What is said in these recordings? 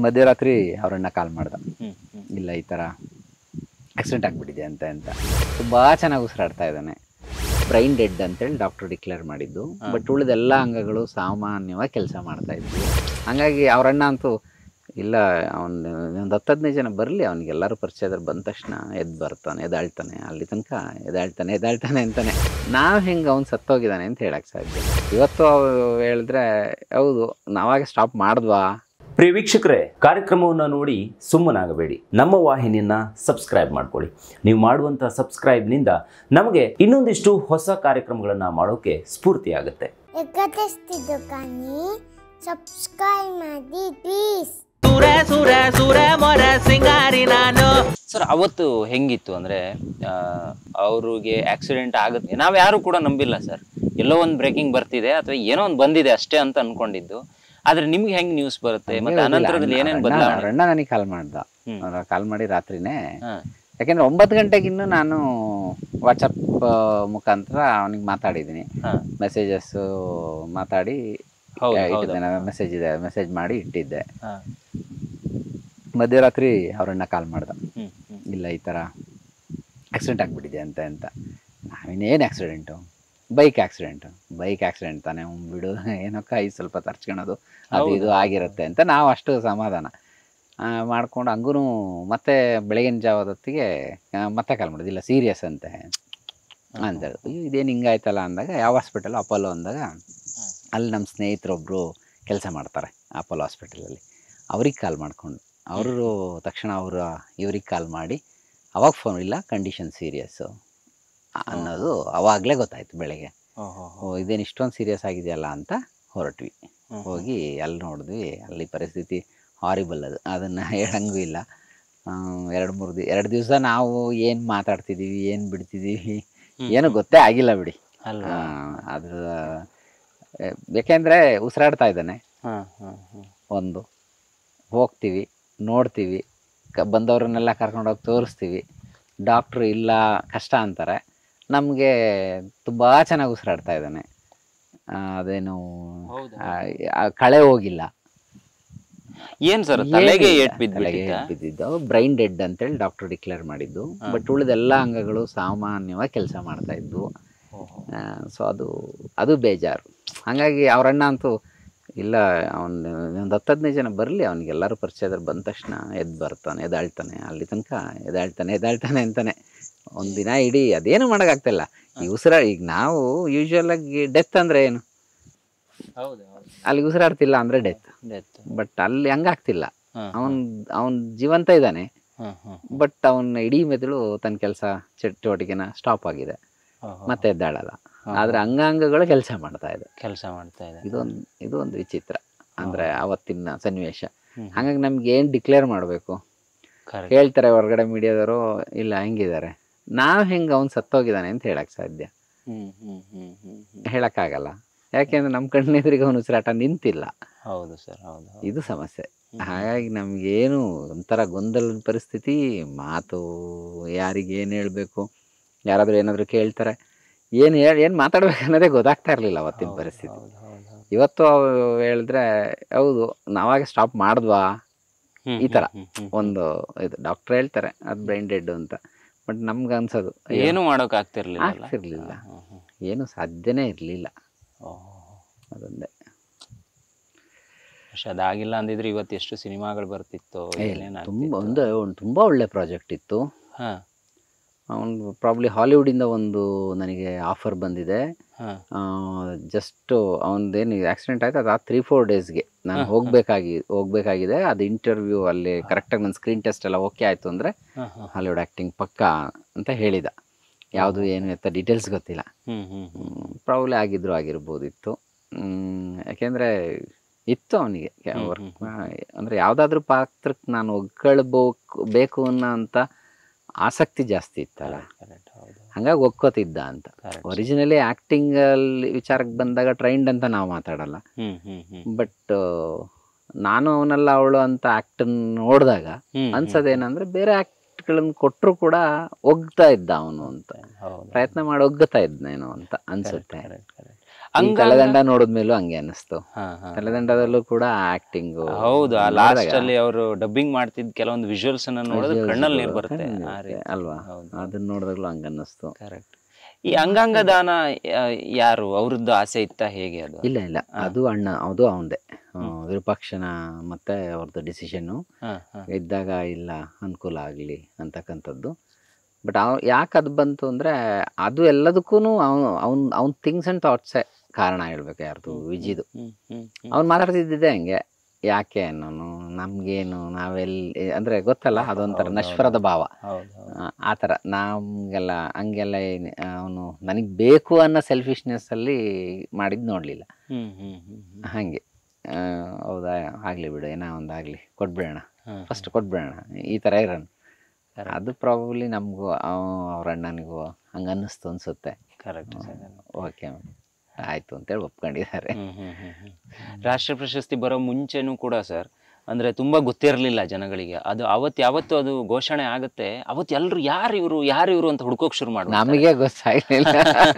ಮಧ್ಯರಾತ್ರಿ ಅವ್ರನ್ನ ಕಾಲ್ ಮಾಡ್ದ ಹ್ಮ್ ಹ್ಮ್ ಇಲ್ಲ ಈ ಥರ ಆಕ್ಸಿಡೆಂಟ್ ಆಗಿಬಿಟ್ಟಿದೆ ಅಂತ ಅಂತ ತುಂಬ ಚೆನ್ನಾಗಿ ಉಸಿರಾಡ್ತಾ ಇದ್ದಾನೆ ಬ್ರೈನ್ ಡೆಡ್ ಅಂತೇಳಿ ಡಾಕ್ಟರ್ ಡಿಕ್ಲೇರ್ ಮಾಡಿದ್ದು ಬಟ್ ಉಳಿದ ಎಲ್ಲ ಅಂಗಗಳು ಸಾಮಾನ್ಯವಾಗಿ ಕೆಲಸ ಮಾಡ್ತಾ ಇದ್ವು ಹಂಗಾಗಿ ಅವರಣ್ಣ ಅಂತೂ ಇಲ್ಲ ಅವನು ಒಂದು ಹತ್ತು ಹದಿನೈದು ಜನ ಬರಲಿ ಅವನಿಗೆಲ್ಲರೂ ಪರಿಚಯದಲ್ಲಿ ಬಂದ ತಕ್ಷಣ ಎದ್ದು ಬರ್ತಾನೆ ಎದಾಳ್ತಾನೆ ಅಲ್ಲಿ ತನಕ ಎದಾಳ್ತಾನೆ ಎದಾಳ್ತಾನೆ ಅಂತಾನೆ ನಾವು ಹೆಂಗೆ ಅವ್ನು ಸತ್ತೋಗಿದ್ದಾನೆ ಅಂತ ಹೇಳಕ್ಕೆ ಸಾಧ್ಯ ಇವತ್ತು ಅವ್ ಹೇಳಿದ್ರೆ ಹೌದು ನಾವಾಗ ಸ್ಟಾಪ್ ಮಾಡಿದ್ವಾ ಪ್ರಿಯ ವೀಕ್ಷಕರೇ ಕಾರ್ಯಕ್ರಮವನ್ನು ನೋಡಿ ಸುಮ್ಮನಾಗಬೇಡಿ ನಮ್ಮ ವಾಹಿನಿಯನ್ನ ಸಬ್ಸ್ಕ್ರೈಬ್ ಮಾಡ್ಕೊಳ್ಳಿ ನೀವು ಮಾಡುವಂಥ ಸಬ್ಸ್ಕ್ರೈಬ್ನಿಂದ ನಮಗೆ ಇನ್ನೊಂದಿಷ್ಟು ಹೊಸ ಕಾರ್ಯಕ್ರಮಗಳನ್ನು ಮಾಡೋಕೆ ಸ್ಫೂರ್ತಿ ಆಗುತ್ತೆ ಎಕತೆಸ್ತಿದ್ದು ಕಾನಿ ಸಬ್ಸ್ಕ್ರೈಬ್ ಮಾಡಿ ಪ್ಲೀಸ್ ಸುರ ಸುರ ಸುರ ಮೊರ ಸಿಂಗಾರಿ ನಾನು ಸರ್ ಅವತ್ತು ಹೆಂಗಿತ್ತು ಅಂದ್ರೆ ಆ, ಅವ್ರಿಗೆ ಆಕ್ಸಿಡೆಂಟ್ ಆಗುತ್ತೆ ನಾವ್ ಯಾರು ಕೂಡ ನಂಬಿಲ್ಲ ಸರ್ ಎಲ್ಲೋ ಒಂದು ಬ್ರೇಕಿಂಗ್ ಬರ್ತಿದೆ ಅಥವಾ ಏನೋ ಒಂದು ಬಂದಿದೆ ಅಷ್ಟೇ ಅಂತ ಅನ್ಕೊಂಡಿದ್ದು ಆದ್ರೆ ನಿಮ್ಗೆ ಹೆಂಗ್ ನ್ಯೂಸ್ ಬರುತ್ತೆ ಮತ್ತೆ ಅನಂತರದಲ್ಲಿ ಏನೇನ್ ಬದಲಾವಣೆ ಅಣ್ಣ ನನಗೆ ಕಾಲ್ ಮಾಡ್ದ ಹ್ಮ್. ಕಾಲ್ ಮಾಡಿ ರಾತ್ರಿನೇ ಹಾ. ಯಾಕೆಂದ್ರೆ ಒಂಬತ್ತು ಗಂಟೆಗಿನ್ನೂ ನಾನು ವಾಟ್ಸಪ್ ಮುಖಾಂತರ ಅವನಿಗೆ ಮಾತಾಡಿದ್ದೀನಿ ಹಾ. ಮೆಸೇಜಸ್ ಮಾತಾಡಿ ಹೌದು, ಇಟ್ಟಿದ್ದೆ ಮೆಸೇಜ್ ಇದೆ ಮೆಸೇಜ್ ಮಾಡಿ ಇಟ್ಟಿದ್ದೆ ಹಾ. ಮಧ್ಯರಾತ್ರಿ ಅವ್ರನ್ನ ಕಾಲ್ ಮಾಡ್ದ ಹ್ಮ್, ಹ್ಮ್. ಇಲ್ಲ ಈ ಥರ ಆಕ್ಸಿಡೆಂಟ್ ಆಗಿಬಿಟ್ಟಿದೆ ಅಂತ ಅಂತ ನಾವಿನ್ನೇನು accident bike accident bike accident ತಾನೇ ಅವ್ನು ಬಿಡು ಏನೋ ಕೈ ಸ್ವಲ್ಪ ತರ್ಚ್ಕೊಳೋದು ಅದು ಇದು ಆಗಿರುತ್ತೆ ಅಂತ ನಾವು ಅಷ್ಟು ಸಮಾಧಾನ ಆ, ಮಾಡ್ಕೊಂಡು ಹಂಗೂ ಮತ್ತೆ ಬೆಳಗಿನ ಜಾವದ ಹೊತ್ತಿಗೆ ಆ, ಮತ್ತೆ ಕಾಲ್ ಮಾಡೋದು ಇಲ್ಲ ಸೀರಿಯಸ್ ಅಂತೆ ಅಂತ ಹೇಳಿದ್ರು ಅಯ್ಯೋ ಇದೇನು ಹಿಂಗಾಯ್ತಲ್ಲ ಅಂದಾಗ ಯಾವ ಹಾಸ್ಪಿಟಲ್ ಅಪೋಲೋ ಅಂದಾಗ ಅಲ್ಲಿ ನಮ್ಮ ಸ್ನೇಹಿತರೊಬ್ಬರು ಕೆಲಸ ಮಾಡ್ತಾರೆ ಅಪೋಲೋ ಹಾಸ್ಪಿಟಲಲ್ಲಿ ಅವ್ರಿಗೆ ಕಾಲ್ ಮಾಡಿಕೊಂಡು ಅವರು ತಕ್ಷಣ ಅವರು ಇವ್ರಿಗೆ ಕಾಲ್ ಮಾಡಿ ಅವಾಗ ಫೋನ್ ಇಲ್ಲ ಕಂಡೀಷನ್ ಸೀರಿಯಸ್ಸು ಅನ್ನೋದು ಅವಾಗಲೇ ಗೊತ್ತಾಯ್ತು ಬೆಳಗ್ಗೆ ಓಹೋ, ಓ ಇದೇನು ಇಷ್ಟೊಂದು ಸೀರಿಯಸ್ ಆಗಿದೆಯಲ್ಲ ಅಂತ ಹೊರಟ್ವಿ ಹ್ಮ್. ಹೋಗಿ ಅಲ್ಲಿ ನೋಡಿದ್ವಿ ಅಲ್ಲಿ ಪರಿಸ್ಥಿತಿ ಹಾರಿಬಲ್ ಅದು ಅದನ್ನು ಹೇಳಂಗೂ ಇಲ್ಲ ಎರಡು ಮೂರು ದಿ ಎರಡು ದಿವಸ ನಾವು ಏನು ಮಾತಾಡ್ತಿದ್ದೀವಿ ಏನು ಬಿಡ್ತಿದ್ದೀವಿ ಏನು ಗೊತ್ತೇ ಆಗಿಲ್ಲ ಬಿಡಿ ಅಲ್ವಾ ಆ, ಅದ್ರ ಆ, ಯಾಕೆಂದರೆ ಉಸಿರಾಡ್ತಾ ಇದ್ದಾನೆ ಹಾ, ಹಾ, ಹಾ. ಒಂದು ಹೋಗ್ತೀವಿ ನೋಡ್ತೀವಿ ಕ ಬಂದವ್ರನ್ನೆಲ್ಲ ಕರ್ಕೊಂಡೋಗಿ ತೋರಿಸ್ತೀವಿ ಡಾಕ್ಟ್ರು ಇಲ್ಲ ಕಷ್ಟ ಅಂತಾರೆ ನಮಗೆ ತುಂಬ ಚೆನ್ನಾಗಿ ಉಸಿರಾಡ್ತಾ ಇದ್ದಾನೆ ಆ, ಅದೇನು ಹೌದಾ? ಆ, ಆ ಕಳೆ ಹೋಗಿಲ್ಲ ಏನ್ ಸರ್ ತಲೆಗೆ ಏನಿಲ್ಲ. ಏಟ್ ತಲೆಗೆ ಬಿದ್ಬಿಟ್ಟಿತ್ತ ಏಟ್ ಬಿದ್ದಿದ್ದು ಬ್ರೈನ್ ಡೆಡ್ ಅಂತೇಳಿ ಡಾಕ್ಟರ್ ಡಿಕ್ಲೇರ್ ಮಾಡಿದ್ದು ಬಟ್ ಉಳಿದ ಎಲ್ಲ ಅಂಗಗಳು ಸಾಮಾನ್ಯವಾಗಿ ಕೆಲಸ ಮಾಡ್ತಾ ಇದ್ವು ಸೊ ಅದು ಅದು ಬೇಜಾರು ಹಾಗಾಗಿ ಅವರಣ್ಣ ಅಂತೂ ಇಲ್ಲ ಅವನು ಒಂದು ಹತ್ತು ಹದಿನೈದು ಜನ ಬರಲಿ ಅವನಿಗೆಲ್ಲರೂ ಪರಿಚಯದಲ್ಲಿ ಬಂದ ತಕ್ಷಣ ಎದ್ದು ಬರ್ತಾನೆ ಎದಾಳ್ತಾನೆ ಅಲ್ಲಿ ತನಕ ಎದಾಳ್ತಾನೆ ಎದಾಳ್ತಾನೆ ಅಂತಾನೆ ಒಂದಿನ ಇಡೀ ಅದೇನು ಮಾಡೋಕ್ಕಾಗ್ತಿಲ್ಲ ಈ ಉಸಿರಾ ಈಗ ನಾವು ಯೂಶ್ವಲ್ ಆಗಿ ಡೆತ್ ಅಂದರೆ ಏನು ಹೌದು ಅಲ್ಲಿ ಉಸಿರಾಡ್ತಿಲ್ಲ ಅಂದರೆ ಡೆತ್ ಡೆತ್ ಬಟ್ ಅಲ್ಲಿ ಹಂಗಾಗ್ತಿಲ್ಲ ಹಾ, ಅವನ್ ಅವನ್ ಜೀವಂತ ಇದ್ದಾನೆ ಹ್ಮ್ ಹ್ಮ್ ಬಟ್ ಅವನ ಇಡೀ ಮೆದುಳು ತನ್ನ ಕೆಲಸ ಚಟುವಟಿಕೆನ ಸ್ಟಾಪ್ ಆಗಿದೆ ಮತ್ತೆ ಎದ್ದಾಳಲ್ಲ ಆದ್ರೆ ಅಂಗಾಂಗಗಳು ಕೆಲಸ ಮಾಡ್ತಾ ಇದೆ ಕೆಲಸ ಮಾಡ್ತಾ ಇದೆ ಇದೊಂದು ಇದು ಒಂದು ವಿಚಿತ್ರ ಅಂದ್ರೆ ಅವತ್ತಿನ ಸನ್ನಿವೇಶ ಹ್ಮ್. ಹಾಗಾಗಿ ನಮ್ಗೆ ಏನ್ ಡಿಕ್ಲೇರ್ ಮಾಡಬೇಕು Correct. ಹೇಳ್ತಾರೆ ಹೊರಗಡೆ ಮೀಡಿಯಾದವರು ಇಲ್ಲ ಹೆಂಗಿದ್ದಾರೆ ನಾವ್ ಹೆಂಗ್ ಅವ್ನು ಸತ್ತೋಗಿದ್ದಾನೆ ಅಂತ ಹೇಳಕ್ ಸಾಧ್ಯ ಹ್ಮ್ ಹ್ಮ್ ಹ್ಮ್ ಹ್ಮ್ ಹ್ಮ್ ಹೇಳಕ್ಕಾಗಲ್ಲ ಯಾಕೆಂದ್ರೆ ನಮ್ಮ ಕಣ್ಣೆದುರಿಗೆ ಅವನ ಉಸಿರಾಟ ನಿಂತಿಲ್ಲ ಹೌದು ಸರ್ ಹೌದು ಹೌದು. ಇದು ಸಮಸ್ಯೆ ಹಾಗಾಗಿ ನಮಗೇನು ಒಂಥರ ಗೊಂದಲದ ಪರಿಸ್ಥಿತಿ ಮಾತು ಯಾರಿಗೆ ಏನು ಹೇಳಬೇಕು ಯಾರಾದರೂ ಏನಾದರೂ ಕೇಳ್ತಾರೆ ಏನು ಹೇಳಿ ಏನು ಮಾತಾಡ್ಬೇಕು ಅನ್ನೋದೇ ಗೊತ್ತಾಗ್ತಾ ಇರಲಿಲ್ಲ ಅವತ್ತಿನ ಪರಿಸ್ಥಿತಿ ಹೌದು ಹೌದು ಹೌದು. ಇವತ್ತು ಅವ್ ಹೇಳಿದ್ರೆ ಹೌದು ನಾವಾಗ ಸ್ಟಾಪ್ ಮಾಡಿದ್ವಾ ಹ್ಮ್, ಈ ಥರ ಹ್ಮ್, ಹ್ಮ್, ಹ್ಮ್. ಒಂದು ಇದು ಡಾಕ್ಟ್ರ್ ಹೇಳ್ತಾರೆ ಅದು ಬ್ರೈನ್ ಡೆಡ್ ಅಂತ ಬಟ್ ನಮ್ಗೆ ಅನ್ಸೋದು ಅಯ್ಯೋ, ಏನು ಮಾಡೋಕ್ ಆಗ್ತಿರ್ಲಿಲ್ಲ ಆಗ್ತಿರ್ಲಿಲ್ಲ ಏನು ಸಾಧ್ಯನೇ ಇರಲಿಲ್ಲ ಅದೊಂದೇ പക്ഷെ ಅದಾಗಿಲ್ಲ ಅಂದಿದ್ರೆ ಇವತ್ತು ಎಷ್ಟು ಸಿನಿಮಾಗಳು ಬರ್ತಿತ್ತು ಏ, ಏನೇನ್ ತುಂಬ ಆಗ್ತಿತ್ತು. ಒಂದು ಒಂದು ತುಂಬ ಒಳ್ಳೆ ಪ್ರಾಜೆಕ್ಟ್ ಇತ್ತು ಹಾ ಅವನು ಪ್ರಾಬ್ಲಿ ಹಾಲಿವುಡಿಂದ ಒಂದು ನನಗೆ ಆಫರ್ ಬಂದಿದೆ ಹಾ ಜಸ್ಟ್ ಅವನದೇನು ಆಕ್ಸಿಡೆಂಟ್ ಆಯ್ತು ಅದು ಆ ತ್ರೀ ಫೋರ್ ಡೇಸ್ಗೆ ನಾನು ಹೋಗಬೇಕಾಗಿ ಹೋಗ್ಬೇಕಾಗಿದೆ ಅದು ಇಂಟರ್ವ್ಯೂ ಅಲ್ಲಿ ಕರೆಕ್ಟಾಗಿ ನನ್ನ ಸ್ಕ್ರೀನ್ ಟೆಸ್ಟ್ ಎಲ್ಲ ಓಕೆ ಆಯಿತು ಅಂದರೆ ಹಾ, ಹಾ. ಹಾಲಿವುಡ್ ಆ್ಯಕ್ಟಿಂಗ್ ಪಕ್ಕ ಅಂತ ಹೇಳಿದ ಯಾವುದು ಏನು ಅಂತ ಡೀಟೇಲ್ಸ್ ಗೊತ್ತಿಲ್ಲ ಹ್ಮ್ ಹ್ಮ್ ಹ್ಮ್ ಪ್ರಾಬ್ಲಿ ಆಗಿದ್ರು ಆಗಿರ್ಬೋದಿತ್ತು ಹ್ಮ್, ಯಾಕೆಂದರೆ ಇತ್ತು ಅವನಿಗೆ ವರ್ಕ್ ಅಂದರೆ ಯಾವುದಾದ್ರೂ ಪಾತ್ರಕ್ಕೆ ನಾನು ಒಗ್ಕೊಳ್ಬೇಕು ಬೇಕು ಅನ್ನೋ ಅಂತ ಆಸಕ್ತಿ ಜಾಸ್ತಿ ಇತ್ತಲ್ಲ Correct, ಹೌದು ಹಂಗಾಗಿ ಒಕ್ಕೋತಿದ್ದ ಅಂತ Correct. ಒರಿಜಿನಲಿ ಆ್ಯಕ್ಟಿಂಗಲ್ಲಿ ವಿಚಾರಕ್ಕೆ ಬಂದಾಗ ಟ್ರೈನ್ಡ್ ಅಂತ ನಾವು ಮಾತಾಡಲ್ಲ ಹ್ಮ್ ಹ್ಮ್ ಹ್ಮ್ ಬಟ್ ನಾನು ಅವನಲ್ಲ ಅವಳು ಅಂತ ಆ್ಯಕ್ಟ್ ನೋಡಿದಾಗ ಹ್ಮ್, ಅನ್ಸೋದೇನಂದ್ರೆ ಬೇರೆ ಆ್ಯಕ್ಟ್ಗಳನ್ನ ಕೊಟ್ಟರು ಕೂಡ ಒಗ್ತಾ ಇದ್ದ ಅವನು ಅಂತ ಹೌದು ಪ್ರಯತ್ನ ಮಾಡಿ ಒಗ್ಗತಾ ಇದ್ನೇನೋ ಅಂತ ಅನ್ಸುತ್ತೆ Correct, correct. ಅಂಗಾಂಗ- ತಲೆದಂಡ ನೋಡಿದ್ಮೇಲೂ ಹಂಗೆ ಅನ್ನಿಸ್ತು ಹಾ, ಹಾ. ತಲೆದಂಡದಲ್ಲೂ ಕೂಡ ಆಕ್ಟಿಂಗ್ ಹೌದು ಆ ಲಾಸ್ಟ್ ಅಲ್ಲಿ ಅವರು ಡಬ್ಬಿಂಗ್ ಮಾಡ್ತಿದ್ ಕೆಲವೊಂದು ವಿಜುವಲ್ಸ್ ಅನ್ನ ನೋಡಿದ್ರೆ ಕಣ್ಣಲ್ಲಿ ನೀರು ಬರುತ್ತೆ ಆ ರೀತಿ. ಅಲ್ವಾ ಹೌದು. ಅದನ್ನ ನೋಡಿದಾಗ್ಲೂ ಹಂಗ ಅನ್ನಿಸ್ತು ಕರೆಕ್ಟ್ ಈ ಅಂಗಾಂಗ ದಾನ ಆ, ಯಾರು ಅವ್ರದ್ದು ಆಸೆ ಇತ್ತ ಹೇಗೆ ಅದು ಇಲ್ಲ ಇಲ್ಲ ಅದು ಅಣ್ಣ ಅದು ಅವಂದೇ ವಿರೂಪಾಕ್ಷನ ಮತ್ತೆ ಅವ್ರದ್ದು ಡಿಸಿಷನ್ನು ಹಾ, ಹಾ. ಇದ್ದಾಗ ಇಲ್ಲ ಅನುಕೂಲ ಆಗಲಿ ಅಂತಕ್ಕಂಥದ್ದು ಬಟ್ ಅವ್ ಯಾಕೆ ಅದು ಬಂತು ಅಂದರೆ ಅದು ಎಲ್ಲದಕ್ಕೂ ಅವನು ಅವ್ನ ಅವ್ನ ಥಿಂಗ್ಸ್ ಆ್ಯಂಡ್ ಥಾಟ್ಸೇ ಕಾರಣ ಹೇಳ್ಬೇಕು ಯಾರ್ದು ವಿಜಿದು ಹ್ಮ್, ಹ್ಮ್, ಹ್ಮ್. ಅವ್ನು ಮಾತಾಡ್ತಿದ್ದಿದ್ದೆ ಹಂಗೆ ಯಾಕೆ ನಾನು ನಮಗೇನು ನಾವೆಲ್ಲಿ ಅಂದರೆ ಗೊತ್ತಲ್ಲ ಅದೊಂಥರ ನಶ್ವರದ ಭಾವ ಹೌದು ಹೌದು ಆ- ಆ ಥರ ನಮಗೆಲ್ಲ ಹಂಗೆಲ್ಲ ಅವನು ನನಗೆ ಬೇಕು ಅನ್ನೋ ಸೆಲ್ಫಿಶ್ನೆಸ್ಸಲ್ಲಿ ಮಾಡಿದ್ದು ನೋಡಲಿಲ್ಲ ಹ್ಮ್ ಹ್ಮ್ ಹ್ಮ್ ಹ್ಮ್. ಹಾಗೆ ಆ, ಹೌದಾ ಆಗಲಿ ಬಿಡು ಏನೋ ಒಂದು ಆಗಲಿ ಕೊಟ್ಬಿಡೋಣ ಹಾ, ಫಸ್ಟ್ ಕೊಟ್ಬಿಡೋಣ ಈ ಥರ ಇರೋಣ ಅದು ಪ್ರಾಬಬ್ಲಿ ನಮಗೂ ಅವ್ರ ಅಣ್ಣನಿಗೂ ಹಂಗೆ ಅನ್ನಿಸ್ತು ಅನ್ಸುತ್ತೆ ಕರೆಕ್ಟ್ ಸರ್ ಓಕೆ ಆಯಿತು ಅಂತೇಳಿ ಒಪ್ಕೊಂಡಿದ್ದಾರೆ ಹ್ಮ್, ಹ್ಮ್, ಹ್ಮ್, ಹ್ಮ್. ರಾಷ್ಟ್ರ ಪ್ರಶಸ್ತಿ ಬರೋ ಮುಂಚೆನೂ ಕೂಡ ಸರ್ ಅಂದ್ರೆ ತುಂಬಾ ಗೊತ್ತಿರಲಿಲ್ಲ ಜನಗಳಿಗೆ ಅದು ಅವತ್ತು ಯಾವತ್ತು ಅದು ಘೋಷಣೆ ಆಗುತ್ತೆ ಅವತ್ತು ಎಲ್ರು ಯಾರು ಇವರು ಯಾರು ಇವರು ಅಂತ ಹುಡ್ಕೋಕ್ ಶುರು ಮಾಡಿ ನಮಗೆ ಗೊತ್ತಾಗ್ಲಿಲ್ಲ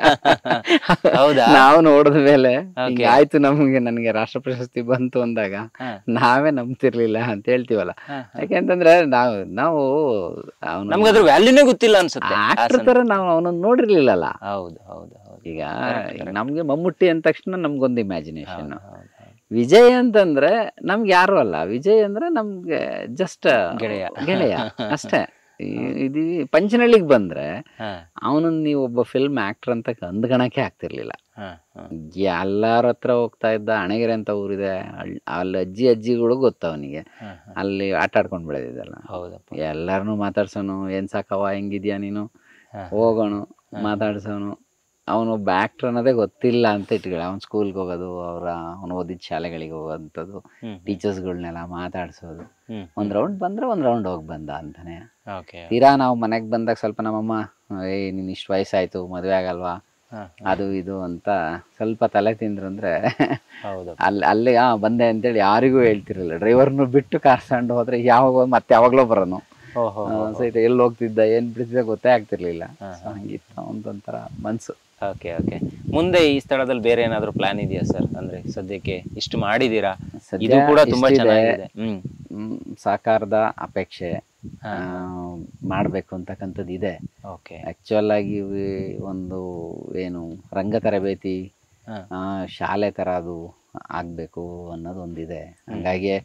ಹೌದಾ? ನಾವು ನೋಡಿದ ಮೇಲೆ Okay. ಹಿಂಗೆ ಆಯ್ತು ನಮಗೆ ನನಗೆ ರಾಷ್ಟ್ರ ಪ್ರಶಸ್ತಿ ಬಂತು ಅಂದಾಗ ಹಾ. ನಾವೇ ನಂಬ್ತಿರ್ಲಿಲ್ಲ ಅಂತ ಹೇಳ್ತೀವಲ್ಲ ಹಾ, ಯಾಕೆಂತಂದ್ರೆ ನಾವು ನಾವು ಅವನು ನಮ್ಗೆ ಅದ್ರ ವ್ಯಾಲ್ಯೂನೇ ಗೊತ್ತಿಲ್ಲ ಅನ್ಸುತ್ತೆ ಆ ಆಕ್ಟರ್ ಸಂ- ತರ ನಾವು ಅವನನ್ನ ನೋಡಿರ್ಲಿಲ್ಲಲ್ಲ ಹೌದು ಹೌದು ಹೌದು ಈಗ Correct, correct. ನಮ್ಗೆ ಮಮ್ಮುಟ್ಟಿ ಅಂದ ತಕ್ಷಣ ನಮ್ಗೊಂದು ಇಮ್ಯಾಜಿನೇಷನ್ ಹೌದು, ಹೌದು, ಹೌದು. ವಿಜಯ್ ಅಂತಂದ್ರೆ ನಮ್ಗೆ ಯಾರು ಅಲ್ಲ ವಿಜಯ್ ಅಂದ್ರೆ ನಮ್ಗೆ ಜಸ್ಟ್ ಗೆಳೆಯ. ಗೆಳೆಯ ಅಷ್ಟೇ ಈ- ಇದು ಪಂಚನಳ್ಳಿಗೆ ಬಂದ್ರೆ ಹಾ, ಅವನನ್ನ ನೀವು ಒಬ್ಬ ಫಿಲ್ಮ್ ಆಕ್ಟರ್ ಅಂತ ಅಂದ್ಕಣಕ್ಕೆ ಆಗ್ತಿರ್ಲಿಲ್ಲ ಹಾ, ಹಾ. ಎಲ್ಲಾರ ಹತ್ರ ಹೋಗ್ತಾ ಇದ್ದ ಅಣಗೆರೆ ಅಂತ ಊರಿದೆ ಅಲ್- ಅಲ್ಲಿ ಅಜ್ಜಿ ಅಜ್ಜಿಗಳು ಗೊತ್ತು ಅವನಿಗೆ ಹಾ, ಹಾ. ಅಲ್ಲಿ ಆಟ ಆಡ್ಕೊಂಡು ಬೆಳೆದಿದ್ದಲ್ಲ ಹೌದಪ್ಪ ಎಲ್ಲಾರನು ಮಾತಾಡ್ಸೋನು ಏನ್ ಸಾಕವ ಹೆಂಗಿದ್ಯಾ ನೀನು ಹಾ. ಹೋಗೋಣ ಮಾತಾಡ್ಸೋನು ಅವನೊಬ್ಬ ಆಕ್ಟರ್ ಅನ್ನೋದೇ ಗೊತ್ತಿಲ್ಲ ಅಂತ ಇಟ್ಕೊಳ್ಳಿ ಅವ್ನು ಸ್ಕೂಲ್ಗೆ ಹೋಗೋದು ಅವರ ಅವನು ಓದಿದ ಶಾಲೆಗಳಿಗೆ ಹೋಗೋಂಥದ್ದು ಹ್ಮ್ ಟೀಚರ್ಸ್ಗಳ್ನೆಲ್ಲ ಮಾತಾಡ್ಸೋದು ಹ್ಮ್ ಒಂದು ರೌಂಡ್ ಬಂದ್ರೆ ಒಂದು ರೌಂಡ್ ಹೋಗಿ ಬಂದ ಅಂತಾನೆ ಓಕೆ ತೀರಾ ನಾವು ಮನೆಗೆ ಬಂದಾಗ ಸ್ವಲ್ಪ ನಮ್ಮಮ್ಮ ಏ ನೀನು ಇಷ್ಟು ವಯಸ್ಸಾಯ್ತು ಮದುವೆ ಆಗಲ್ವಾ ಹಾ, ಅದು ಇದು ಅಂತ ಸ್ವಲ್ಪ ತಲೆ ತಿಂದ್ರು ಅಂದ್ರೆ ಹೌದಪ್ಪ ಅಲ್ಲಿ ಅಲ್ಲಿ ಆ ಬಂದೆ ಅಂತೇಳಿ ಯಾರಿಗೂ ಹೇಳ್ತಿರಲಿಲ್ಲ ಡ್ರೈವರ್ನು ಬಿಟ್ಟು ಕಾರ್ಸ್ಕೊಂಡು ಹೋದ್ರೆ ಯಾವಾಗ ಮತ್ತೆ ಯಾವಾಗಲೂ ಬರೋನು ಓಹೋ ಸಹಿತ ಎಲ್ಲಿ ಹೋಗ್ತಿದ್ದ ಏನ್ ಬಿಡ್ತಿದ್ದ ಗೊತ್ತೇ ಆಗ್ತಿರ್ಲಿಲ್ಲ ಹಾ, So ಹಂಗಿತ್ತು ಒಂದೊಂಥರ ಮನ್ಸು ಓಕೆ ಓಕೆ ಮುಂದೆ ಈ ಸ್ಥಳದಲ್ಲಿ ಬೇರೆ ಏನಾದ್ರು ಪ್ಲಾನ್ ಇದೆಯಾ ಸರ್ ಅಂದ್ರೆ ಸದ್ಯಕ್ಕೆ ಇಷ್ಟು ಮಾಡಿದೀರಾ ಸದ್ಯ ಇದು ಕೂಡ ತುಂಬಾ ಇಷ್ಟಿದೆ. ಚೆನ್ನಾಗಿದೆ ಹ್ಮ್ ಹ್ಮ್, ಸಾಕಾರದ ಅಪೇಕ್ಷೆ ಹಾ. ಆ, ಮಾಡ್ಬೇಕು ಅಂತಕ್ಕಂಥದ್ದು ಇದೆ ಓಕೆ ಆಕ್ಚುಯಲ್ ಆಗಿ ಇವಿ- ಒಂದು ಏನು ರಂಗ ತರಬೇತಿ ಹಾ. ಆ, ಶಾಲೆ ಥರ ಅದು ಆಗಬೇಕು ಅನ್ನೋದು ಒಂದಿದೆ ಹಂಗಾಗಿ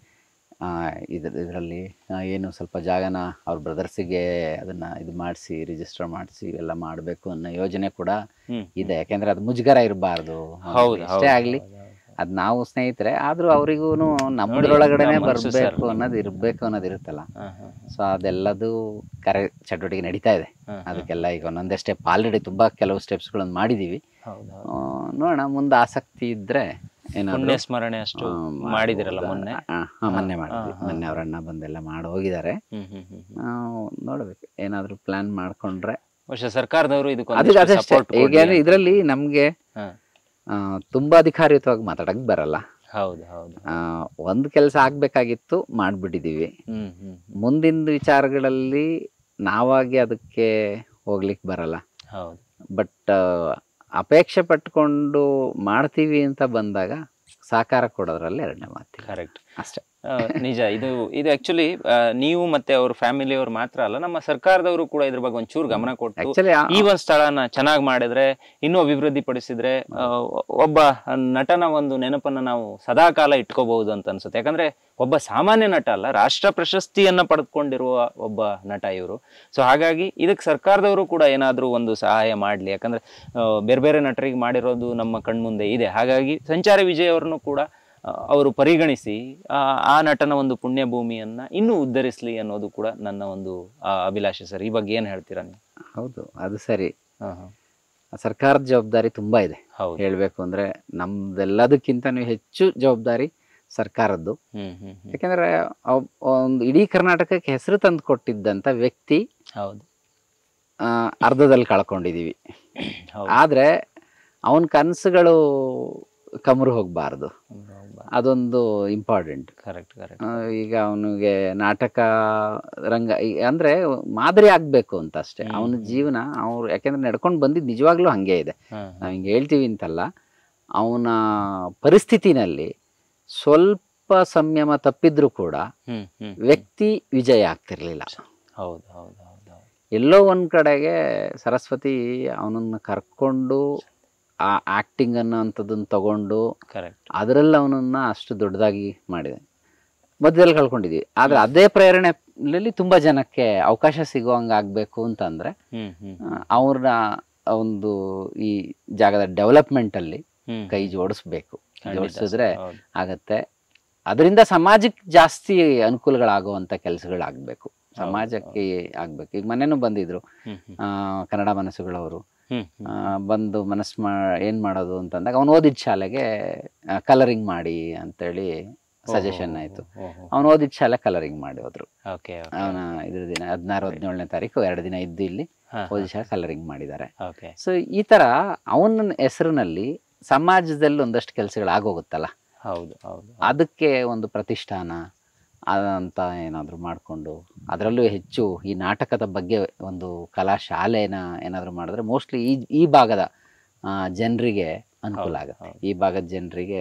ಇದ್ರ ಇದರಲ್ಲಿ ಏನು ಸ್ವಲ್ಪ ಜಾಗನ ಅವ್ರ ಬ್ರದರ್ಸಿಗೆ ಅದನ್ನ ಇದು ಮಾಡಿಸಿ ರಿಜಿಸ್ಟರ್ ಮಾಡಿಸಿ ಇವೆಲ್ಲ ಮಾಡಬೇಕು ಅನ್ನೋ ಯೋಜನೆ ಕೂಡ ಹ್ಮ್ ಇದೆ ಯಾಕೆಂದ್ರೆ ಅದು ಮುಜುಗರ ಇರಬಾರ್ದು ಹೌದು ಎಷ್ಟೇ ಆಗಲಿ ಅದು ನಾವು ಸ್ನೇಹಿತರೆ ಆದ್ರೂ ಅವರಿಗೂ ನಮ್ಮದ್ರೊಳಗಡೆನೆ ನಮ್ಮ ಮನ್ಸು sir ಬರಬೇಕು ಅನ್ನೋದು ಇರಬೇಕು ಅನ್ನೋದು ಇರುತ್ತಲ್ಲ ಹಾ, ಹಾ, ಸೊ ಅದೆಲ್ಲದು ಕರೆ ಚಟುವಟಿಕೆ ನಡೀತಾ ಇದೆ ಹಾ, ಹಾ. ಅದಕ್ಕೆಲ್ಲ ಈಗ ಒಂದೊಂದೇ ಸ್ಟೆಪ್ ಆಲ್ರೆಡಿ ತುಂಬಾ ಕೆಲವು ಸ್ಟೆಪ್ಸ್ಗಳನ್ನು ಮಾಡಿದೀವಿ ಹೌದು ಹೌದು. ಆ, ನೋಡೋಣ ಮುಂದೆ ಆಸಕ್ತಿ ಇದ್ರೆ ಏನಾದ್ರು ಪುಣ್ಯ ಸ್ಮರಣೆ ಅಷ್ಟು ಆ, ಮಾಡ್ಬೋದಾ? ಮಾಡಿದಿರಲ್ಲ ಮೊನ್ನೆ ಆ, ಹಾ, ಮೊನ್ನೆ ಮಾಡಿದ್ವಿ ಮೊನ್ನೆ ಅವ್ರ ಅಣ್ಣ ಬಂದೆಲ್ಲ ಮಾಡಿ ಹೋಗಿದ್ದಾರೆ ಹ್ಮ್ ಹ್ಮ್ ಹ್ಮ್ ಹ್ಮ್. ಆ, ನೋಡ್ಬೇಕು ಏನಾದ್ರು ಪ್ಲಾನ್ ಮಾಡ್ಕೊಂಡ್ರೆ ಬಹುಶಃ ಸರ್ಕಾರದವರು ಅದಕ್ಕೆ ಇದಕ್ಕೆ ಅದಷ್ಟೇ ಸಪೋರ್ಟ್ ಈಗ ಇದರಲ್ಲಿ ನಮ್ಗೆ ಹಾ. ಆ, ತುಂಬಾ ಅಧಿಕಾರಿಯುತವಾಗಿ ಮಾತಾಡಕ್ ಬರಲ್ಲ ಹೌದು ಹೌದು ಆ, ಒಂದ್ ಕೆಲಸ ಆಗ್ಬೇಕಾಗಿತ್ತು ಮಾಡ್ಬಿಟ್ಟಿದೀವಿ ಹ್ಮ್ ಹ್ಮ್ ಹ್ಮ್. ಮುಂದಿನ ವಿಚಾರಗಳಲ್ಲಿ ನಾವಾಗಿ ಅದಕ್ಕೆ ಹೋಗ್ಲಿಕ್ಕೆ ಬರಲ್ಲ ಹೌದು ಬಟ್ ಅಪೇಕ್ಷೆ ಪಟ್ಕೊಂಡು ಮಾಡ್ತೀವಿ ಅಂತ ಬಂದಾಗ ಸಾಕಾರ ಕೊಡೋದ್ರಲ್ಲಿ ಎರಡನೇ ಮಾತಿ ಕರೆಕ್ಟ್ ಅಷ್ಟೇ ನಿಜ ಇದು ಇದು ಆಕ್ಚುಲಿ ನೀವು ಮತ್ತೆ ಅವ್ರ ಫ್ಯಾಮಿಲಿಯವ್ರು ಮಾತ್ರ ಅಲ್ಲ ನಮ್ಮ ಸರ್ಕಾರದವರು ಕೂಡ ಇದ್ರ ಬಗ್ಗೆ ಒಂಚೂರು ಗಮನ ಕೊಟ್ಟು ಆಕ್ಚುಲಿ ಈ ಒಂದು ಸ್ಥಳನ ಚೆನ್ನಾಗಿ ಮಾಡಿದ್ರೆ ಇನ್ನೂ ಅಭಿವೃದ್ಧಿ ಪಡಿಸಿದ್ರೆ ಆ, ಒಬ್ಬ ನಟನ ಒಂದು ನೆನಪನ್ನ ನಾವು ಸದಾಕಾಲ ಇಟ್ಕೋಬಹುದು ಅಂತ ಅನ್ಸುತ್ತೆ ಯಾಕಂದ್ರೆ ಒಬ್ಬ ಸಾಮಾನ್ಯ ನಟ ಅಲ್ಲ ರಾಷ್ಟ್ರ ಪ್ರಶಸ್ತಿಯನ್ನ ಪಡೆದುಕೊಂಡಿರುವ ಒಬ್ಬ ನಟ ಇವರು ಸೊ ಹಾಗಾಗಿ ಇದಕ್ಕೆ ಸರ್ಕಾರದವರು ಕೂಡ ಏನಾದ್ರೂ ಒಂದು ಸಹಾಯ ಮಾಡ್ಲಿ ಯಾಕಂದ್ರೆ ಆ, ಬೇರೆ ಬೇರೆ ನಟರಿಗೆ ಮಾಡಿರೋದು ನಮ್ಮ ಕಣ್ಮುಂದೆ ಇದೆ ಹಾಗಾಗಿ ಸಂಚಾರಿ ವಿಜಯ್ ಅವ್ರನ್ನು ಕೂಡ ಆ, ಅವರು ಪರಿಗಣಿಸಿ ಆ, ಆ ನಟನ ಒಂದು ಪುಣ್ಯ ಭೂಮಿಯನ್ನ ಇನ್ನೂ ಉದ್ಧರಿಸ್ಲಿ ಅನ್ನೋದು ಕೂಡ ನನ್ನ ಒಂದು ಆ, ಅಭಿಲಾಷೆ ಸರ್ ಈ ಬಗ್ಗೆ ಏನ್ ಹೇಳ್ತೀರಾ ನೀವು ಹೌದು ಅದು ಸರಿ ಹಾ, ಹಾ. ಸರ್ಕಾರದ ಜವಾಬ್ದಾರಿ ತುಂಬಾ ಇದೆ ಹೌದು ಹೇಳ್ಬೇಕು ಅಂದ್ರೆ ನಮ್ದೆಲ್ಲದಕ್ಕಿಂತನೂ ಹೆಚ್ಚು ಜವಾಬ್ದಾರಿ ಸರ್ಕಾರದ್ದು ಹ್ಮ್ ಹ್ಮ್ ಹ್ಮ್. ಯಾಕಂದ್ರೆ ಅವ್- ಒಂದು ಇಡೀ ಕರ್ನಾಟಕಕ್ಕೆ ಹೆಸರು ತಂದು ಕೊಟ್ಟಿದ್ದಂತ ವ್ಯಕ್ತಿ ಹೌದು ಆ, ಅರ್ಧದಲ್ಲಿ ಕಳ್ಕೊಂಡಿದೀವಿ ಹೌದು ಆದ್ರೆ ಅವನ ಕನಸುಗಳು ಕಮರು ಹೋಗ್ಬಾರ್ದು ಅದೊಂದು ಇಂಪಾರ್ಟೆಂಟ್ ಕರೆಕ್ಟ್ ಕರೆಕ್ಟ್ ಈಗ ಅವನಿಗೆ ನಾಟಕ ರಂಗ ಈ- ಅಂದ್ರೆ ಮಾದರಿ ಆಗ್ಬೇಕು ಅಂತ ಅಷ್ಟೇ ಅವನ ಜೀವನ ಅವ್ರು ಯಾಕೆಂದ್ರೆ ನಡ್ಕೊಂಡು ಬಂದಿದ್ದು ನಿಜವಾಗ್ಲೂ ಹಂಗೆ ಇದೆ ನಾವ್ ಹಿಂಗೆ ಹೇಳ್ತೀವಿ ಅಂತಲ್ಲ ಅವನ ಪರಿಸ್ಥಿತಿನಲ್ಲಿ ಸ್ವಲ್ಪ ಸಂಯಮ ತಪ್ಪಿದ್ರೂ ಕೂಡ ಹ್ಮ್ ಹ್ಮ್ ವ್ಯಕ್ತಿ ವಿಜಯ ಆಗ್ತಿರ್ಲಿಲ್ಲ ಹೌದು ಹೌದು ಹೌದು ಹೌದು ಎಲ್ಲೋ ಒಂದು ಕಡೆಗೆ ಸರಸ್ವತಿ ಅವನನ್ನು ಕರ್ಕೊಂಡು ಆ ಆ್ಯಕ್ಟಿಂಗ್ ಅನ್ನೋಂಥದ್ದನ್ನು ತಗೊಂಡು ಕರೆಕ್ಟ್ ಅದರಲ್ಲಿ ಅವನನ್ನು ಅಷ್ಟು ದೊಡ್ಡದಾಗಿ ಮಾಡಿದೆ ಮಧ್ಯದಲ್ಲಿ ಕಳ್ಕೊಂಡಿದ್ವಿ ಆದರೆ ಅದೇ ಪ್ರೇರಣೆಯಲ್ಲಿ ತುಂಬ ಜನಕ್ಕೆ ಅವಕಾಶ ಸಿಗುವಂಗೆ ಆಗಬೇಕು ಅಂತಂದರೆ ಹ್ಮ್ ಹ್ಮ್ ಅವ್ರನ್ನ ಒಂದು ಈ ಜಾಗದ ಡೆವಲಪ್ಮೆಂಟಲ್ಲಿ ಹ್ಮ್ ಕೈ ಜೋಡಿಸ್ಬೇಕು ಖಂಡಿತ ಜೋಡಿಸಿದ್ರೆ ಸರ್, ಹೌದು. ಆಗತ್ತೆ ಅದರಿಂದ ಸಮಾಜಕ್ಕೆ ಜಾಸ್ತಿ ಅನುಕೂಲಗಳಾಗುವಂಥ ಕೆಲಸಗಳಾಗಬೇಕು ಸಮಾಜಕ್ಕೆ ಆಗ್ಬೇಕು ಈಗ ಮನೆನೂ ಬಂದಿದ್ರು ಹ್ಮ್ ಹ್ಮ್ ಆ, ಕನ್ನಡ ಮನಸ್ಸುಗಳವರು ಹ್ಮ್ ಹ್ಮ್ ಆ, ಬಂದು ಮನಸ್ಸು ಮಾ ಏನು ಮಾಡೋದು ಅಂತಂದಾಗ ಅವನು ಓದಿದ ಶಾಲೆಗೆ ಕಲರಿಂಗ್ ಮಾಡಿ ಅಂತೇಳಿ ಸಜೆಷನ್ ಆಯಿತು ಅವನು ಓದಿದ ಶಾಲೆ ಕಲರಿಂಗ್ ಮಾಡಿ ಹೋದ್ರು ಓಕೆ ಅವನ ಇದ್ರ ದಿನ ಹದಿನಾರು ಹದಿನೇಳನೇ ತಾರೀಕು ಎರಡು ದಿನ ಇದ್ದು ಇಲ್ಲಿ ಓದಿದ ಶಾಲೆ ಕಲರಿಂಗ್ ಮಾಡಿದ್ದಾರೆ ಓಕೆ ಸೊ ಈ ಥರ ಅವನ ಹೆಸರಿನಲ್ಲಿ ಸಮಾಜದಲ್ಲಿ ಒಂದಷ್ಟು ಕೆಲಸಗಳು ಆಗೋಗುತ್ತಲ್ಲ ಹೌದು ಹೌದು ಅದಕ್ಕೆ ಒಂದು ಪ್ರತಿಷ್ಠಾನ ಅಂತ ಏನಾದರೂ ಮಾಡಿಕೊಂಡು ಅದರಲ್ಲೂ ಹೆಚ್ಚು ಈ ನಾಟಕದ ಬಗ್ಗೆ ಒಂದು ಕಲಾ ಶಾಲೆನ ಏನಾದರೂ ಮಾಡಿದ್ರೆ ಮೋಸ್ಟ್ಲಿ ಈ ಈ ಭಾಗದ ಜನರಿಗೆ ಅನುಕೂಲ ಹೌದು, ಆಗುತ್ತೆ ಹೌದು. ಈ ಭಾಗದ ಜನರಿಗೆ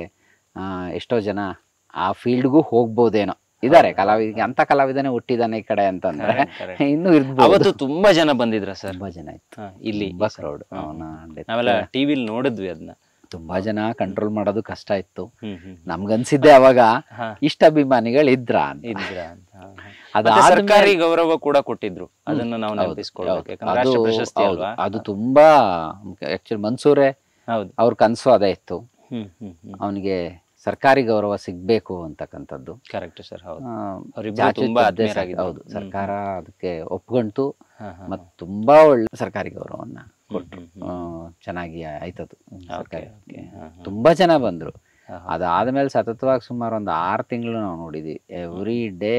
ಎಷ್ಟೋ ಜನ ಆ ಫೀಲ್ಡ್ಗೂ ಹೋಗ್ಬೋದೇನೋ ಇದ್ದಾರೆ ಕಲಾವಿದ ಅಂತ ಕಲಾವಿದನೇ ಹುಟ್ಟಿದಾನೆ ಈ ಕಡೆ ಅಂತಂದ್ರೆ Correct, correct. ಇನ್ನೂ ಇರ್ಬೋದು ಅವತ್ತು ತುಂಬಾ ಜನ ಬಂದಿದ್ರ ಸರ್ ತುಂಬಾ ಜನ ಇತ್ತು ಇಲ್ಲಿ ತುಂಬಾ ಕ್ರೌಡ್ ಹ್ಮ್. ಅವನ death ನಾವೆಲ್ಲ ಟಿವಿಲಿ ನೋಡಿದ್ವಿ ಅದನ್ನ ತುಂಬಾ ಜನ ಕಂಟ್ರೋಲ್ ಮಾಡೋದು ಕಷ್ಟ ಇತ್ತು ಹ್ಮ್ ಹ್ಮ್ ನಮ್ಗನ್ಸಿದ್ದೆ ಅವಾಗ ಹಾ. ಇಷ್ಟ ಅಭಿಮಾನಿಗಳು ಇದ್ರ ಅಂತ ಇದ್ರ ಅಂತ ಹಾ, ಹಾ. ಅದು ಮತ್ತೆ ಆದ್ಮೇಲೆ- ಸರ್ಕಾರಿ ಗೌರವ ಕೂಡ ಕೊಟ್ಟಿದ್ರು ಅದನ್ನ ನಾವು ಹೌದು, ನೆನಪಿಸ್ಕೊಳ್ಬೇಕು ಹೌದು. ಯಾಕಂದ್ರೆ ಅದು ರಾಷ್ಟ್ರ ಪ್ರಶಸ್ತಿ ಹೌದು. ಅಲ್ವಾ ಅದು ತುಂಬಾ ಆಕ್ಚುಲಿ ಮನ್ಸೂರೆ ಹೌದು ಅವ್ರ ಕನಸು ಅದೇ ಇತ್ತು ಹ್ಮ್ ಹ್ಮ್ ಹ್ಮ್ ಅವನಿಗೆ ಸರ್ಕಾರಿ ಗೌರವ ಸಿಗ್ಬೇಕು ಅಂತಕ್ಕಂಥದ್ದು ಕರೆಕ್ಟ್ ಸರ್ ಹೌದು ಆ, ಅವ್ರಿಬ್ರು ಜಾತಿ ತುಂಬಾ ತಪ್ಪದೆ ಸಾಕು. ಆತ್ಮೀಯರಾಗಿದ್ರು. ಹೌದು ಹ್ಮ್. ಸರ್ಕಾರ ಅದಕ್ಕೆ ಒಪ್ಕೊಂತು ಹಾ, ಹಾ, ಮತ್ತು ತುಂಬಾ ಒಳ್ಳೆ ಸರ್ಕಾರಿ ಗೌರವನ್ನ ಕೊಟ್ರು ಹ್ಮ್, ಆ, ಚೆನ್ನಾಗಿ ಆಯ್ತದು ಸರ್ಕಾರಿ okay, ಹಾ, ಹಾ. ತುಂಬಾ ಜನ ಬಂದ್ರು ಹಾ, ಹಾ. ಅದಾದ್ಮೇಲೆ ಸತತವಾಗಿ ಸುಮಾರು ಒಂದು ಆರು ತಿಂಗಳು ನಾವು ನೋಡಿದ್ವಿ ಎವ್ರಿ ಡೇ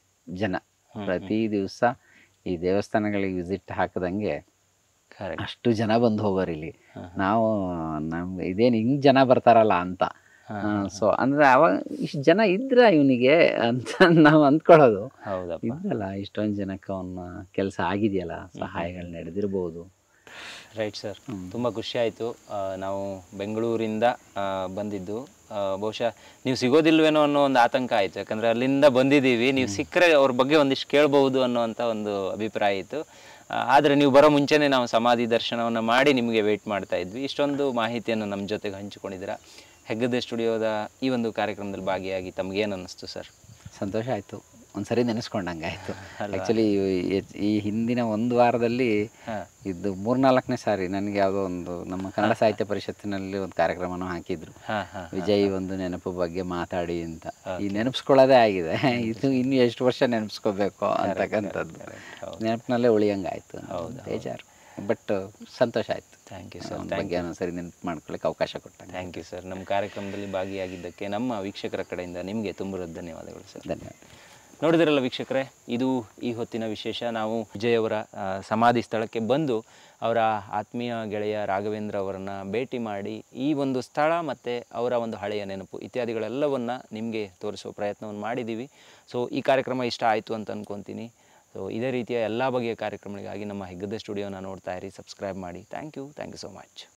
ಜನ ಹ್ಮ್, ಪ್ರತಿ ದಿವಸ ಈ ದೇವಸ್ಥಾನಗಳಿಗೆ ವಿಸಿಟ್ ಹಾಕದಂಗೆ Correct. ಅಷ್ಟು ಜನ ಬಂದು ಹೋಗೋರು ಇಲ್ಲಿ ಹಾ, ನಾವು ನಮ್ಗೆ ಇದೇನು ಹಿಂಗ್ ಜನ ಬರ್ತಾರಲ್ಲ ಅಂತ ಹಾ, ಸೊ ಅಂದ್ರೆ ಅವಾಗ ಇಷ್ಟು ಜನ ಇದ್ರ ಇವನಿಗೆ ಅಂತ ನಾವು ಅಂದ್ಕೊಳ್ಳೋದು ಹೌದಪ್ಪ ಇದ್ರಲ್ಲ ಇಷ್ಟೊಂದು ಜನಕ್ಕೆ ಅವನ ಕೆಲಸ ಆಗಿದೆಯಲ್ಲ ಸಹಾಯಗಳು ನಡೆದಿರ್ಬೋದು ರೈಟ್ ಸರ್ ತುಂಬ ಖುಷಿ ಆಯಿತು ನಾವು ಬೆಂಗಳೂರಿಂದ ಆ, ಬಂದಿದ್ದು ಆ, ಬಹುಶಃ ನೀವು ಸಿಗೋದಿಲ್ವೇನೋ ಅನ್ನೋ ಒಂದು ಆತಂಕ ಆಯಿತು ಯಾಕಂದರೆ ಅಲ್ಲಿಂದ ಬಂದಿದ್ದೀವಿ ನೀವು ಸಿಕ್ಕರೆ ಅವ್ರ ಬಗ್ಗೆ ಒಂದಿಷ್ಟು ಕೇಳ್ಬೋದು ಅನ್ನೋವಂಥ ಒಂದು ಅಭಿಪ್ರಾಯ ಇತ್ತು ಆದರೆ ನೀವು ಬರೋ ಮುಂಚೆನೇ ನಾವು ಸಮಾಧಿ ದರ್ಶನವನ್ನು ಮಾಡಿ ನಿಮಗೆ ವೆಯ್ಟ್ ಮಾಡ್ತಾ ಇದ್ವಿ ಇಷ್ಟೊಂದು ಮಾಹಿತಿಯನ್ನು ನಮ್ಮ ಜೊತೆಗೆ ಹಂಚಿಕೊಂಡಿದ್ದೀರಾ ಹೆಗ್ಗದೆ ಸ್ಟುಡಿಯೋದ ಈ ಒಂದು ಕಾರ್ಯಕ್ರಮದಲ್ಲಿ ಭಾಗಿಯಾಗಿ ತಮಗೇನು ಅನ್ನಿಸ್ತು ಸರ್ ಸಂತೋಷ ಆಯ್ತು ಒಂದ್ಸರಿ ನೆನೆಸ್ಕೊಂಡಂಗೆ ಆಯ್ತು ಅಲ್ವಾ? ಆ್ಯಕ್ಚುಲಿ ಈ ಹಿಂದಿನ ಒಂದು ವಾರದಲ್ಲಿ ಹಾಂ ಇದು ಮೂರ್ನಾಲ್ಕನೇ ಸಾರಿ ನನಗೆ ಯಾವುದೋ ಒಂದು ನಮ್ಮ ಕನ್ನಡ ಸಾಹಿತ್ಯ ಪರಿಷತ್ತಿನಲ್ಲಿ ಒಂದು ಕಾರ್ಯಕ್ರಮನೂ ಹಾಕಿದ್ರು ಹಾಂ ಹಾಂ ವಿಜಯ್ ಒಂದು ನೆನಪು ಬಗ್ಗೆ ಮಾತಾಡಿ ಅಂತ ಈ ನೆನಪಿಸ್ಕೊಳ್ಳೋದೇ ಆಗಿದೆ ಇದು ಇನ್ನು ಎಷ್ಟು ವರ್ಷ ನೆನಪಿಸ್ಕೋಬೇಕು ಅಂತಕ್ಕಂಥದ್ದು ನೆನಪಿನಲ್ಲೇ ಉಳಿಯಂಗಾಯ್ತು ಬೇಜಾರು ಬಟ್ ಸಂತೋಷ ಆಯ್ತು ಥ್ಯಾಂಕ್ ಯು ಸರ್ ಅವನ ಬಗ್ಗೆ ಒಂದ್ಸರಿ ನೆನಪು ಮಾಡ್ಕೊಳ್ಳಿಕ್ಕೆ ಅವಕಾಶ ಕೊಟ್ಟಂಗೆ ಥ್ಯಾಂಕ್ ಯು ಸರ್ ನಮ್ಮ ಕಾರ್ಯಕ್ರಮದಲ್ಲಿ ಭಾಗಿಯಾಗಿದ್ದಕ್ಕೆ ನಮ್ಮ ವೀಕ್ಷಕರ ಕಡೆಯಿಂದ ನಿಮಗೆ ತುಂಬ ಧನ್ಯವಾದಗಳು ಸರ್ ಧನ್ಯವಾದ ನೋಡಿದ್ರಲ್ಲ ವೀಕ್ಷಕರೇ ಇದು ಈ ಹೊತ್ತಿನ ವಿಶೇಷ ನಾವು ವಿಜಯ್ ಅವರ ಆ, ಸಮಾಧಿ ಸ್ಥಳಕ್ಕೆ ಬಂದು ಅವರ ಆತ್ಮೀಯ ಗೆಳೆಯ ರಾಘವೇಂದ್ರ ಅವರನ್ನು ಭೇಟಿ ಮಾಡಿ ಈ ಒಂದು ಸ್ಥಳ ಮತ್ತು ಅವರ ಒಂದು ಹಳೆಯ ನೆನಪು ಇತ್ಯಾದಿಗಳೆಲ್ಲವನ್ನು ನಿಮಗೆ ತೋರಿಸುವ ಪ್ರಯತ್ನವನ್ನು ಮಾಡಿದ್ದೀವಿ ಸೊ ಈ ಕಾರ್ಯಕ್ರಮ ಇಷ್ಟ ಆಯಿತು ಅಂತ ಅಂದ್ಕೊತೀನಿ ಸೊ ಇದೇ ರೀತಿಯ ಎಲ್ಲ ಬಗೆಯ ಕಾರ್ಯಕ್ರಮಗಳಿಗಾಗಿ ನಮ್ಮ ಹೆಗ್ಗದೆ ಸ್ಟುಡಿಯೋನ ನೋಡ್ತಾ ಇರಿ ಸಬ್ಸ್ಕ್ರೈಬ್ ಮಾಡಿ thank you thank you so much